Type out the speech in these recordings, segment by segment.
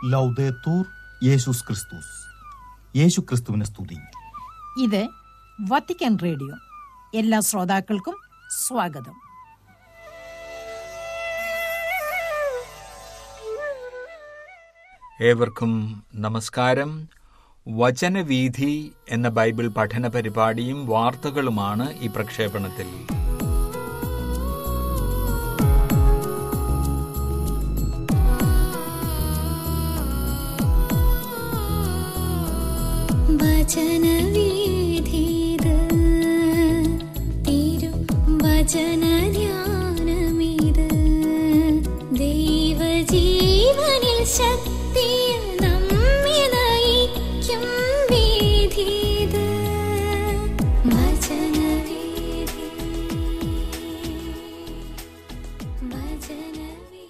ലൗദേത്തൂർ യേശുസ് ക്രിസ്തുസ് യേശു ക്രിസ്തുവിനെ സ്തുതി ഇത് വത്തിക്കാൻ റേഡിയോ എല്ലാ ശ്രോതാക്കൾക്കും സ്വാഗതം ഏവർക്കും നമസ്കാരം വചനവീഥി എന്ന ബൈബിൾ പഠന പരിപാടിയും വാർത്തകളുമാണ് ഈ പ്രക്ഷേപണത്തിൽ വചനവീഥിത് തിരു വചനധ്യാനമിത് ദൈവജീവനിൽ ശക്തിയിൽ നമ്മെ നയിക്കും വീഥിത് വചനവീഥി വചനവീഥി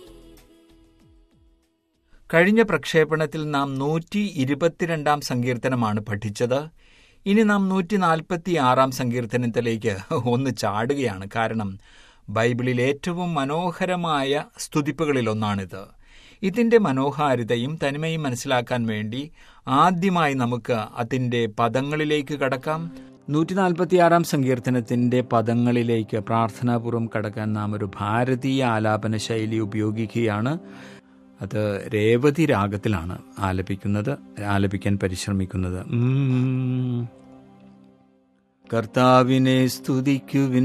കഴിഞ്ഞ പ്രക്ഷേപണത്തിൽ നാം നൂറ്റി ഇരുപത്തിരണ്ടാം സങ്കീർത്തനമാണ് പഠിച്ചത് ഇനി നാം നൂറ്റി നാൽപ്പത്തി ആറാം സങ്കീർത്തനത്തിലേക്ക് ഒന്ന് ചാടുകയാണ് കാരണം ബൈബിളിൽ ഏറ്റവും മനോഹരമായ സ്തുതിപ്പുകളിലൊന്നാണിത് ഇതിന്റെ മനോഹാരിതയും തനിമയും മനസ്സിലാക്കാൻ വേണ്ടി ആദ്യമായി നമുക്ക് അതിന്റെ പദങ്ങളിലേക്ക് കടക്കാം നൂറ്റി നാൽപ്പത്തിയാറാം സങ്കീർത്തനത്തിന്റെ പദങ്ങളിലേക്ക് പ്രാർത്ഥനാപൂർവ്വം കടക്കാൻ നാം ഒരു ഭാരതീയ ആലാപന ശൈലി ഉപയോഗിക്കുകയാണ് അത് രേവതി രാഗത്തിലാണ് ആലപിക്കുന്നത് ആലപിക്കാൻ പരിശ്രമിക്കുന്നത് ഉം. കർത്താവിനെ സ്തുതിക്കുവിൻ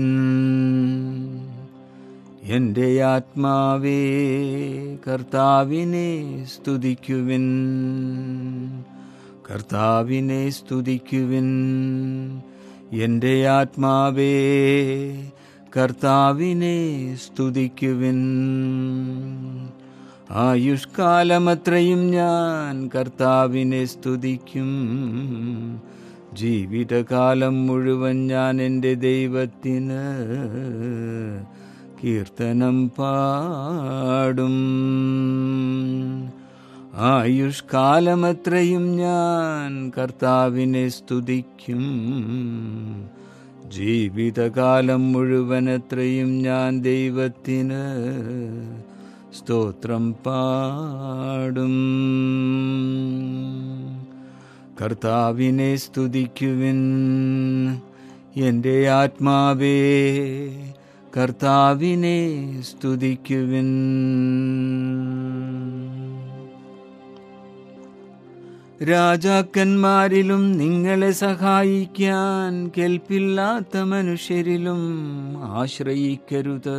എൻ്റെ ആത്മാവേ കർത്താവിനെ സ്തുതിക്കുവിൻ കർത്താവിനെ സ്തുതിക്കുവിൻ എൻ്റെ ആത്മാവേ കർത്താവിനെ സ്തുതിക്കുവിൻ ആയുഷ്കാലമത്രയും ഞാൻ കർത്താവിനെ സ്തുതിക്കും ജീവിതകാലം മുഴുവൻ ഞാൻ എൻ്റെ ദൈവത്തിന് കീർത്തനം പാടും ആയുഷ്കാലമത്രയും ഞാൻ കർത്താവിനെ സ്തുതിക്കും ജീവിതകാലം മുഴുവനത്രയും ഞാൻ ദൈവത്തിന് സ്തോത്രം പാടും കർത്താവിനെ സ്തുതിക്കുവിൻ എൻ്റെ ആത്മാവേ കർത്താവിനെ സ്തുതിക്കുവിൻ രാജാക്കന്മാരിലും നിങ്ങളെ സഹായിക്കാൻ കെൽപ്പില്ലാത്ത മനുഷ്യരിലും ആശ്രയിക്കരുത്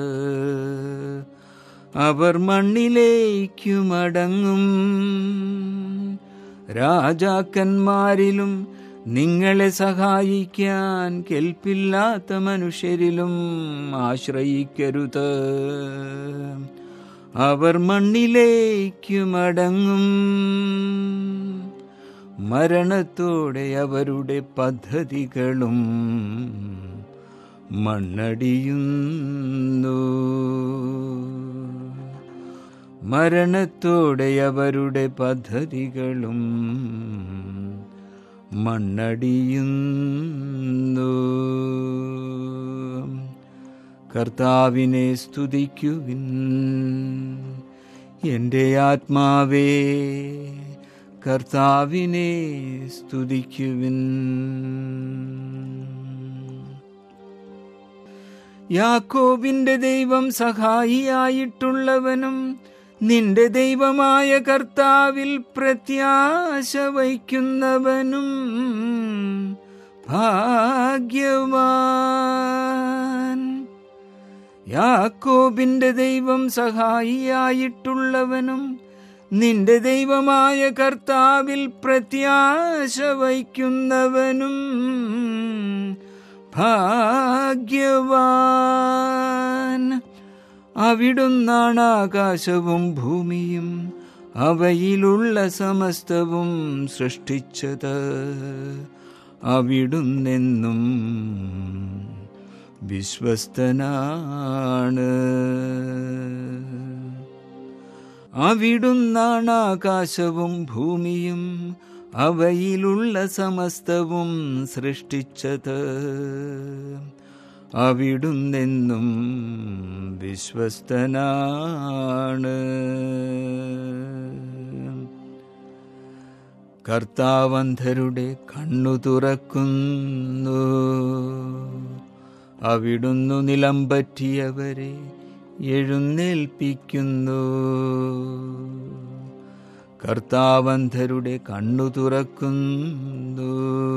അവർ മണ്ണിലേക്കു മടങ്ങും രാജാക്കന്മാരിലും നിങ്ങളെ സഹായിക്കാൻ കെൽപ്പില്ലാത്ത മനുഷ്യരിലും ആശ്രയിക്കരുത് അവർ മണ്ണിലേക്കു മടങ്ങും മരണത്തോടെ അവരുടെ പദ്ധതികളും മണ്ണടിയുന്നു മരണത്തോടെ അവരുടെ പദ്ധതികളും മണ്ണടിയുന്നു കർത്താവിനെ സ്തുതിക്കുവിൻ എൻ്റെ ആത്മാവേ കർത്താവിനെ സ്തുതിക്കുവിൻ യാക്കോബിന്റെ ദൈവം സഹായിയായിട്ടുള്ളവനും നിന്റെ ദൈവമായ കർത്താവിൽ പ്രത്യാശ വയ്ക്കുന്നവനും ഭാഗ്യവാൻ യാക്കോബിന്റെ ദൈവം സഹായിയായിട്ടുള്ളവനും നിന്റെ ദൈവമായ കർത്താവിൽ പ്രത്യാശ വയ്ക്കുന്നവനും ഭാഗ്യവാൻ അവിടുന്നാണ് ആകാശവും ഭൂമിയും അവയിലുള്ള സമസ്തവും സൃഷ്ടിച്ചത് അവിടുന്നെന്നും വിശ്വസ്തനാണ് അവിടുന്നാണ് ആകാശവും ഭൂമിയും അവയിലുള്ള സമസ്തവും സൃഷ്ടിച്ചത് അവിടുന്നെന്നും വിശ്വസ്തനാണ് കർത്താവന്ധരുടെ കണ്ണു തുറക്കുന്നു അവിടുന്നു നിലം പറ്റിയവരെ എഴുന്നേൽപ്പിക്കുന്നു കർത്താവന്ധരുടെ കണ്ണു തുറക്കുന്നു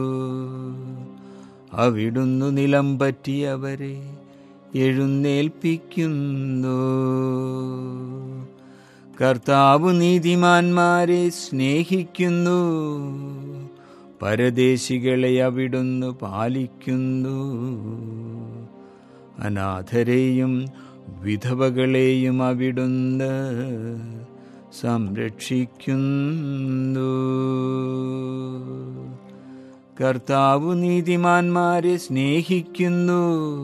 അവിടുന്നു നിലം പറ്റിയവരെ എഴുന്നേൽപ്പിക്കുന്നു കർത്താവ് നീതിമാന്മാരെ സ്നേഹിക്കുന്നു പരദേശികളെ അവിടുന്ന് പാലിക്കുന്നു അനാഥരെയും വിധവകളെയും അവിടുന്ന് സംരക്ഷിക്കുന്നു കർത്താവ് നീതിമാന്മാരെ സ്നേഹിക്കുന്നു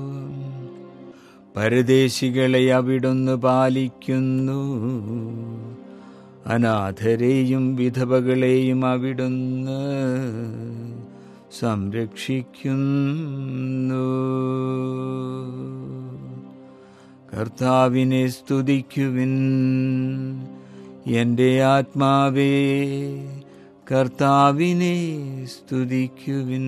പരദേശികളെ അവിടുന്ന് പാലിക്കുന്നു അനാഥരെയും വിധവകളെയും അവിടുന്ന് സംരക്ഷിക്കുന്നു കർത്താവിനെ സ്തുതിക്കുവിൻ എൻ്റെ ആത്മാവേ കർത്താവിനെ സ്തുതിക്കുവിൻ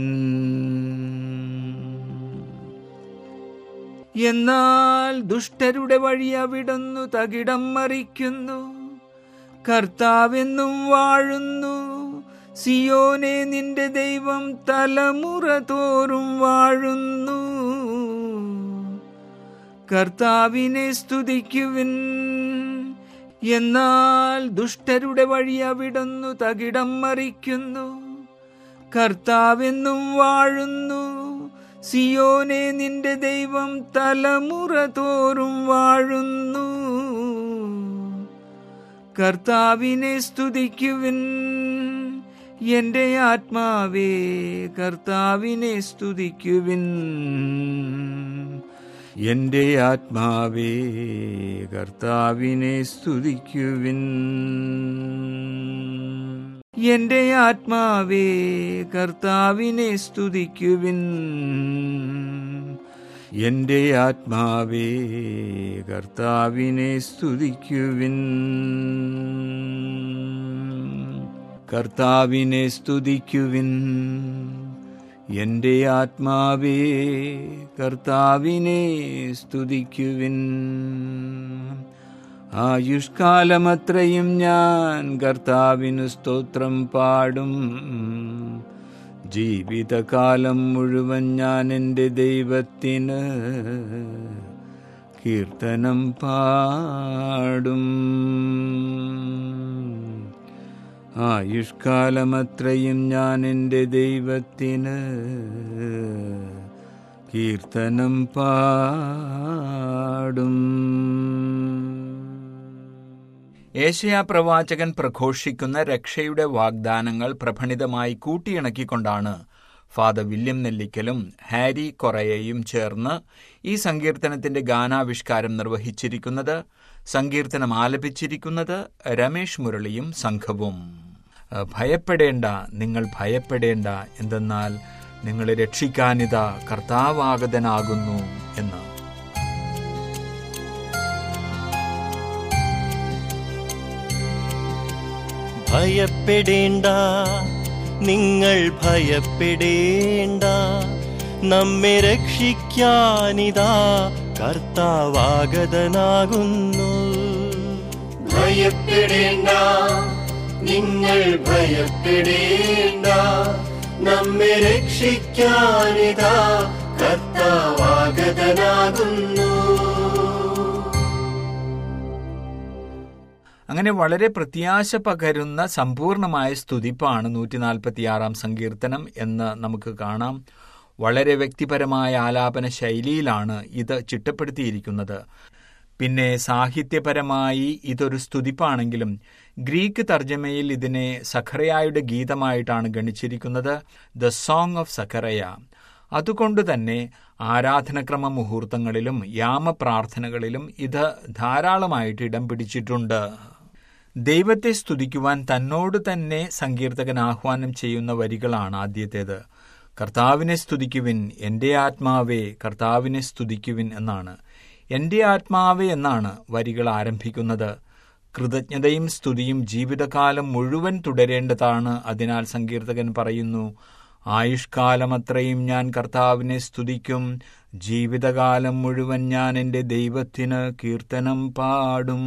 എന്നാൽ ദുഷ്ടരുടെ വഴി അവിടുന്നു തകിടം മറിക്കുന്നു കർത്താവെന്നും വാഴുന്നു സിയോനെ നിന്റെ ദൈവം തലമുറ തോറും വാഴുന്നു കർത്താവിനെ സ്തുതിക്കുവിൻ എന്നാൽ ദുഷ്ടരുടെ വഴി അവിടുന്നു തകിടം മറിക്കുന്നു കർത്താവെന്നും വാഴുന്നു സിയോനെ നിന്റെ ദൈവം തലമുറ തോറും വാഴുന്നു കർത്താവിനെ സ്തുതിക്കുവിൻ എൻ്റെ ആത്മാവേ കർത്താവിനെ സ്തുതിക്കുവിൻ എൻ്റെ ആത്മാവേ കർത്താവിനെ സ്തുതിക്കുവിൻ എൻ്റെ ആത്മാവേ കർത്താവിനെ സ്തുതിക്കുവിൻ എൻ്റെ ആത്മാവേ കർത്താവിനെ സ്തുതിക്കുവിൻ കർത്താവിനെ സ്തുതിക്കുവിൻ എൻ്റെ ആത്മാവേ കർത്താവിനെ സ്തുതിക്കുവിൻ ആയുഷ്കാലമത്രയും ഞാൻ കർത്താവിനു സ്തോത്രം പാടും ജീവിതകാലം മുഴുവൻ ഞാൻ എൻ്റെ ദൈവത്തിന് കീർത്തനം പാടും ആയുഷ്കാലമത്രയും ഞാൻ എൻ്റെ ദൈവത്തിന് കീർത്തനം പാടും ഏഷ്യാ പ്രവാചകൻ പ്രഘോഷിക്കുന്ന രക്ഷയുടെ വാഗ്ദാനങ്ങൾ പ്രഫണിതമായി കൂട്ടിയിണക്കിക്കൊണ്ടാണ് ഫാദർ വില്യം നെല്ലിക്കലും ഹാരി കൊറയയും ചേർന്ന് ഈ സങ്കീർത്തനത്തിന്റെ ഗാനാവിഷ്കാരം നിർവഹിച്ചിരിക്കുന്നത് സങ്കീർത്തനം ആലപിച്ചിരിക്കുന്നത് രമേഷ് മുരളിയും സംഘവും അഹ് ഭയപ്പെടേണ്ട നിങ്ങൾ ഭയപ്പെടേണ്ട എന്തെന്നാൽ നിങ്ങളെ രക്ഷിക്കാനിത കർത്താവാഗതനാകുന്നു എന്ന് ഭയപ്പെടേണ്ട നിങ്ങൾ ഭയപ്പെടേണ്ട നമ്മെ രക്ഷിക്കാനിതാ കർത്താവാഗതനാകുന്നു ഭയപ്പെടേണ്ട നിങ്ങൾ ഭയപ്പെടേണ്ട നമ്മെ രക്ഷിക്കാനിതാ കർത്താവാഗതനാകുന്നു അങ്ങനെ വളരെ പ്രത്യാശ പകരുന്ന സമ്പൂർണമായ സ്തുതിപ്പാണ് നൂറ്റി നാൽപ്പത്തിയാറാം സങ്കീർത്തനം എന്ന് നമുക്ക് കാണാം വളരെ വ്യക്തിപരമായ ആലാപന ശൈലിയിലാണ് ഇത് ചിട്ടപ്പെടുത്തിയിരിക്കുന്നത് പിന്നെ സാഹിത്യപരമായി ഇതൊരു സ്തുതിപ്പാണെങ്കിലും ഗ്രീക്ക് തർജ്ജമയിൽ ഇതിനെ സഖറയായുടെ ഗീതമായിട്ടാണ് ഗണിച്ചിരിക്കുന്നത് ദ സോങ് ഓഫ് സഖറയ അതുകൊണ്ട് തന്നെ ആരാധനക്രമ മുഹൂർത്തങ്ങളിലും യാമപ്രാർത്ഥനകളിലും ഇത് ധാരാളമായിട്ട് ഇടം പിടിച്ചിട്ടുണ്ട് ദൈവത്തെ സ്തുതിക്കുവാൻ തന്നോട് തന്നെ സങ്കീർത്തകൻ ആഹ്വാനം ചെയ്യുന്ന വരികളാണ് ആദ്യത്തേത് കർത്താവിനെ സ്തുതിക്കുവിൻ എൻ്റെ ആത്മാവേ കർത്താവിനെ സ്തുതിക്കുവിൻ എന്നാണ് എൻ്റെ ആത്മാവേ എന്നാണ് വരികൾ ആരംഭിക്കുന്നത് കൃതജ്ഞതയും സ്തുതിയും ജീവിതകാലം മുഴുവൻ തുടരേണ്ടതാണ് അതിനാൽ സങ്കീർത്തകൻ പറയുന്നു ആയുഷ്കാലമത്രയും ഞാൻ കർത്താവിനെ സ്തുതിക്കും ജീവിതകാലം മുഴുവൻ ഞാൻ എൻ്റെ ദൈവത്തിന് കീർത്തനം പാടും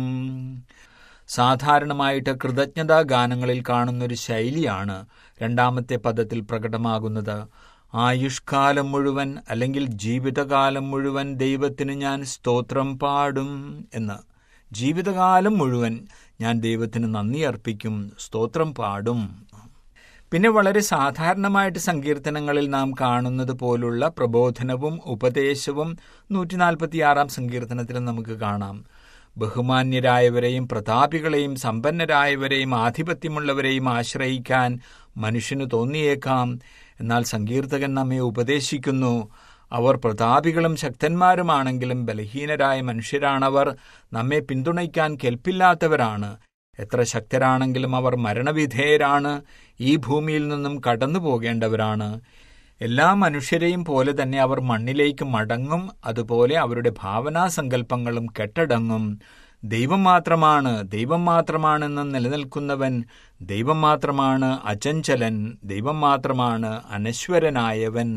സാധാരണമായിട്ട് കൃതജ്ഞതാ ഗാനങ്ങളിൽ കാണുന്നൊരു ശൈലിയാണ് രണ്ടാമത്തെ പദത്തിൽ പ്രകടമാകുന്നത് ആയുഷ്കാലം മുഴുവൻ അല്ലെങ്കിൽ ജീവിതകാലം മുഴുവൻ ദൈവത്തിന് ഞാൻ സ്തോത്രം പാടും എന്ന് ജീവിതകാലം മുഴുവൻ ഞാൻ ദൈവത്തിന് നന്ദി അർപ്പിക്കും സ്തോത്രം പാടും പിന്നെ വളരെ സാധാരണമായിട്ട് സങ്കീർത്തനങ്ങളിൽ നാം കാണുന്നത് പോലുള്ള പ്രബോധനവും ഉപദേശവും നൂറ്റിനാൽപ്പത്തിയാറാം സങ്കീർത്തനത്തിൽ നമുക്ക് കാണാം ബഹുമാന്യരായവരെയും പ്രതാപികളെയും സമ്പന്നരായവരെയും ആധിപത്യമുള്ളവരെയും ആശ്രയിക്കാൻ മനുഷ്യന് തോന്നിയേക്കാം എന്നാൽ സങ്കീർത്തകൻ നമ്മെ ഉപദേശിക്കുന്നു അവർ പ്രതാപികളും ശക്തന്മാരുമാണെങ്കിലും ബലഹീനരായ മനുഷ്യരാണവർ നമ്മെ പിന്തുണയ്ക്കാൻ കെൽപ്പില്ലാത്തവരാണ് എത്ര ശക്തരാണെങ്കിലും അവർ മരണവിധേയരാണ് ഈ ഭൂമിയിൽ നിന്നും കടന്നു പോകേണ്ടവരാണ് എല്ലാ മനുഷ്യരെയും പോലെ തന്നെ അവർ മണ്ണിലേക്ക് മടങ്ങും അതുപോലെ അവരുടെ ഭാവനാസങ്കല്പങ്ങളും കെട്ടടങ്ങും ദൈവം മാത്രമാണ് ദൈവം മാത്രമാണെന്ന് നിലനിൽക്കുന്നവൻ ദൈവം മാത്രമാണ് അചഞ്ചലൻ ദൈവം മാത്രമാണ് അനശ്വരനായവൻ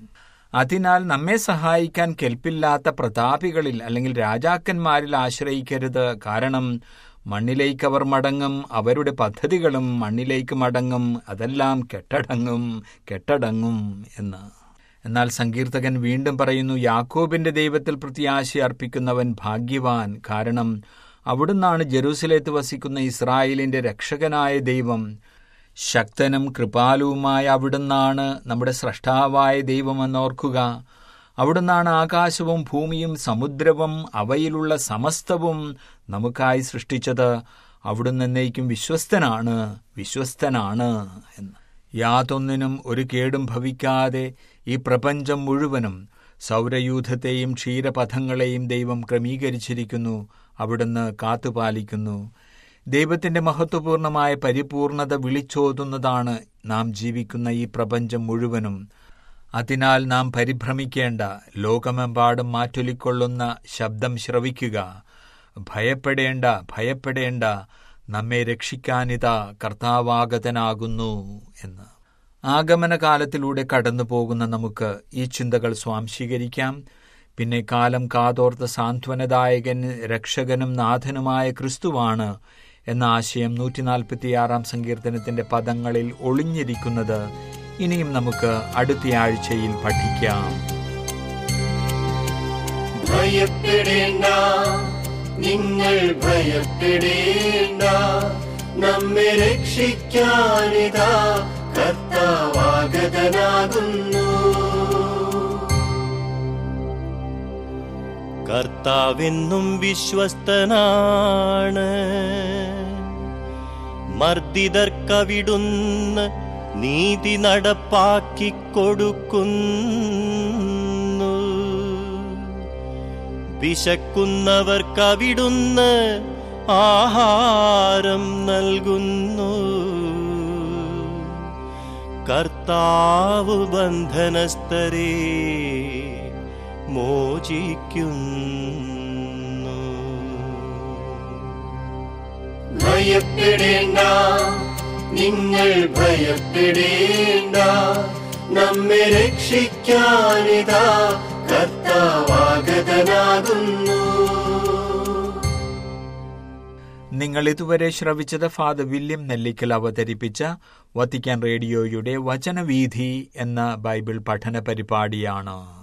അതിനാൽ നമ്മെ സഹായിക്കാൻ കെൽപ്പില്ലാത്ത പ്രതാപികളിൽ അല്ലെങ്കിൽ രാജാക്കന്മാരിൽ ആശ്രയിക്കരുത് കാരണം മണ്ണിലേക്ക് അവർ മടങ്ങും അവരുടെ പദ്ധതികളും മണ്ണിലേക്ക് മടങ്ങും അതെല്ലാം കെട്ടടങ്ങും കെട്ടടങ്ങും എന്ന് എന്നാൽ സങ്കീർത്തകൻ വീണ്ടും പറയുന്നു യാക്കോബിന്റെ ദൈവത്തിൽ പ്രത്യാശ അർപ്പിക്കുന്നവൻ ഭാഗ്യവാൻ കാരണം അവിടുന്നാണ് ജെറൂസലേത്ത് വസിക്കുന്ന ഇസ്രായേലിന്റെ രക്ഷകനായ ദൈവം ശക്തനും കൃപാലുവുമായ അവിടുന്നാണ് നമ്മുടെ സ്രഷ്ടാവായ ദൈവമെന്നോർക്കുക അവിടുന്നാണ് ആകാശവും ഭൂമിയും സമുദ്രവും അവയിലുള്ള സമസ്തവും നമുക്കായി സൃഷ്ടിച്ചത് അവിടുന്ന് എന്നേക്കും വിശ്വസ്തനാണ് വിശ്വസ്തനാണ് എന്ന് യാതൊന്നിനും ഒരു കേടും ഭവിക്കാതെ ഈ പ്രപഞ്ചം മുഴുവനും സൗരയൂഥത്തെയും ക്ഷീരപഥങ്ങളെയും ദൈവം ക്രമീകരിച്ചിരിക്കുന്നു അവിടുന്ന് കാത്തുപാലിക്കുന്നു ദൈവത്തിന്റെ മഹത്വപൂർണമായ പരിപൂർണത വിളിച്ചോതുന്നതാണ് നാം ജീവിക്കുന്ന ഈ പ്രപഞ്ചം മുഴുവനും അതിനാൽ നാം പരിഭ്രമിക്കേണ്ട ലോകമെമ്പാടും മാറ്റൊലിക്കൊള്ളുന്ന ശബ്ദം ശ്രവിക്കുക ഭയപ്പെടേണ്ട ഭയപ്പെടേണ്ട നമ്മെ രക്ഷിക്കാനിതാ കർത്താവാഗതനാകുന്നു എന്ന് ആഗമനകാലത്തിലൂടെ കടന്നു പോകുന്ന നമുക്ക് ഈ ചിന്തകൾ സ്വാംശീകരിക്കാം പിന്നെ കാലം കാതോർത്ത സാന്ത്വനദായകൻ രക്ഷകനും നാഥനുമായ ക്രിസ്തുവാണ് എന്ന ആശയം നൂറ്റിനാൽപ്പത്തിയാറാം സങ്കീർത്തനത്തിന്റെ പദങ്ങളിൽ ഒളിഞ്ഞിരിക്കുന്നത് ഇനിയും നമുക്ക് അടുത്തയാഴ്ചയിൽ പഠിക്കാം ഭയപ്പെടേണ്ട നിങ്ങൾ ഭയപ്പെടേണ്ട നമ്മെ രക്ഷിക്കാനിതാ കർത്താവാഗതനാകുന്നു കർത്താവെന്നും വിശ്വസ്തനാണ് മർദ്ദിതർക്കവിടുന്ന് നീതി നടപ്പാക്കിക്കൊടുക്കുന്നു വിശക്കുന്നവർക്കവിടുന്ന് ആഹാരം നൽകുന്നു കർത്താവ് ബന്ധനസ്ഥരെ മോചിക്കുന്നു ഭയപ്പെടേണ്ട നിങ്ങൾ ഭയപ്പെടേണ്ട നമ്മെ രക്ഷിക്കാനിതാ കർത്താവാഗതനാകുന്നു നിങ്ങൾ ഇതുവരെ ശ്രവിച്ചത് ഫാദർ വില്യം നെല്ലിക്കൽ അവതരിപ്പിച്ച വത്തിക്കാൻ റേഡിയോയുടെ വചനവീഥി എന്ന ബൈബിൾ പഠന പരിപാടിയാണ്